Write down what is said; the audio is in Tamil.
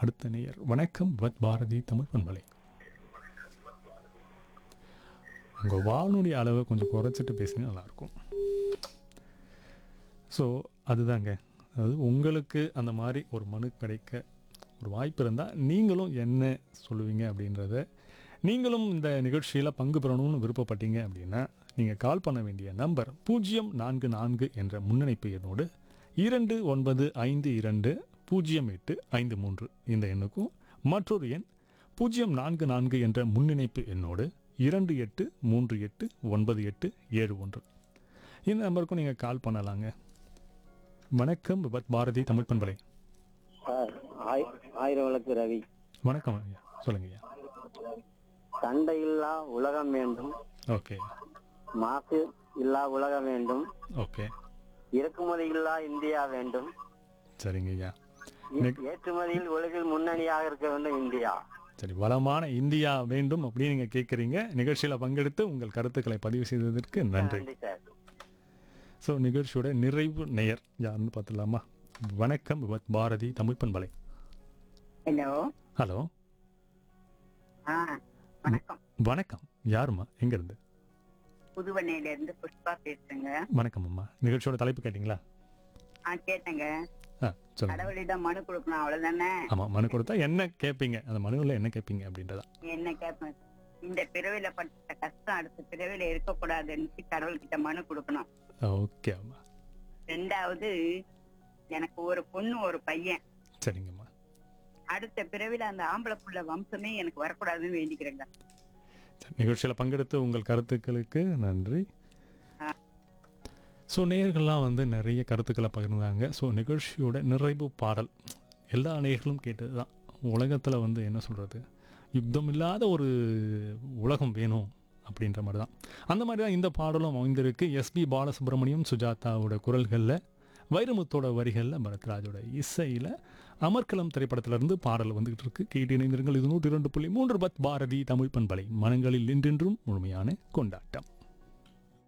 அடுத்த நேயர் வணக்கம் வத் பாரதி தமிழ் பண்பலை உங்கள் வானொலி அளவை கொஞ்சம் குறைச்சிட்டு பேசினா நல்லாயிருக்கும் ஸோ அதுதாங்க அதாவது உங்களுக்கு அந்த மாதிரி ஒரு மனு கிடைக்க ஒரு வாய்ப்பு இருந்தால் நீங்களும் என்ன சொல்லுவீங்க அப்படின்றத நீங்களும் இந்த நிகழ்ச்சியில் பங்கு பெறணும்னு விருப்பப்பட்டீங்க அப்படின்னா நீங்கள் கால் பண்ண வேண்டிய நம்பர் பூஜ்ஜியம் நான்கு நான்கு என்ற முன்னணிப்பு எண்ணோடு இரண்டு ஒன்பது ஐந்து இரண்டு பூஜ்ஜியம் எட்டு ஐந்து மூன்று இந்த எண்ணுக்கும் மற்றொரு எண் பூஜ்ஜியம் நான்கு நான்கு என்ற முன்னிணைப்பு எண்ணோடு இரண்டு எட்டு மூன்று எட்டு ஒன்பது எட்டு ஏழு ஒன்று இந்த நம்பருக்கும் நீங்கள் கால் பண்ணலாங்க வணக்கம் விபத் பாரதி தமிழ் பண்பலை சார் ஆய் ஆயிரம் விளக்கு ரவி வணக்கம் ஐயா சொல்லுங்க ஐயா சண்டை இல்லா உலகம் வேண்டும் ஓகே மாசு இல்லா உலகம் வேண்டும் ஓகே இறக்குமதி இல்லா இந்தியா வேண்டும் சரிங்க ஐயா ஏ- ஏற்றுமதியில் உலகில் முன்னணியாக இருக்க வேண்டும் இந்தியா சரி வளமான இந்தியா வேண்டும் அப்படின்னு நீங்கள் கேட்குறீங்க நிகழ்ச்சியில் பங்கெடுத்து உங்கள் கருத்துக்களை பதிவு செய்ததற்கு நன்றி நன்றி சார் ஸோ நிகழ்ச்சியோட நிறைவு நேயர் யாருன்னு பார்த்துலாமா வணக்கம் விபத் பாரதி தமிழ் பண்பலை ஹலோ ஹலோ ஆ வணக்கம் வணக்கம் யாரும்மா எங்கேருந்து புதுவண்ணையில இருந்து புஷ்பா பேசுறேங்க வணக்கம் அம்மா நிகழ்ச்சியோட தலைப்பு கேட்டிங்களா ஆ கேட்டேங்க ஆ சொல்லுங்க கடவுளிடம் மனு கொடுக்கணும் அவ்வளவுதானே ஆமாம் மனு கொடுத்தா என்ன கேட்பீங்க அந்த மனுவில் என்ன கேட்பீங்க அப்படின்றதா என்ன கேட்பேன் இந்த பிறவில பட்ட கஷ்டம் அடுத்த பிறவில இருக்கக்கூடாதுன்னு கடவுள்கிட்ட மனு கொடுக்கணும் ஓகே அம்மா ரெண்டாவது எனக்கு ஒரு பொண்ணு ஒரு பையன் சரிங்கம்மா அடுத்த பிறவில அந்த ஆம்பளை புள்ள வம்சமே எனக்கு வரக்கூடாதுன்னு வேண்டிக்கிறேங்க சரி, நிகழ்ச்சியில் பங்கெடுத்து உங்கள் கருத்துக்களுக்கு நன்றி ஸோ நேயர்கள்லாம் வந்து நிறைய கருத்துக்களை பகிர்ந்தாங்க ஸோ நிகழ்ச்சியோட நிறைவு பாடல் எல்லா நேயர்களும் கேட்டது தான் உலகத்தில் வந்து என்ன சொல்கிறது யுத்தம் இல்லாத ஒரு உலகம் வேணும் அப்படின்ற மாதிரி தான் அந்த மாதிரி தான் இந்த பாடலும் அமைந்திருக்கு எஸ்பி பாலசுப்ரமணியம் சுஜாதாவோட குரல்களில் வைரமுத்தோட வரிகளில் பரத்ராஜோட இசையில் அமர்கலம் திரைப்படத்திலிருந்து பாடல் வந்துகிட்டு இருக்கு கேட்டு இணைந்திருங்கள் இது நூற்றி இரண்டு புள்ளி மூன்று பத் பாரதி தமிழ் பண்பலை மனங்களில் என்றென்றும் முழுமையான கொண்டாட்டம்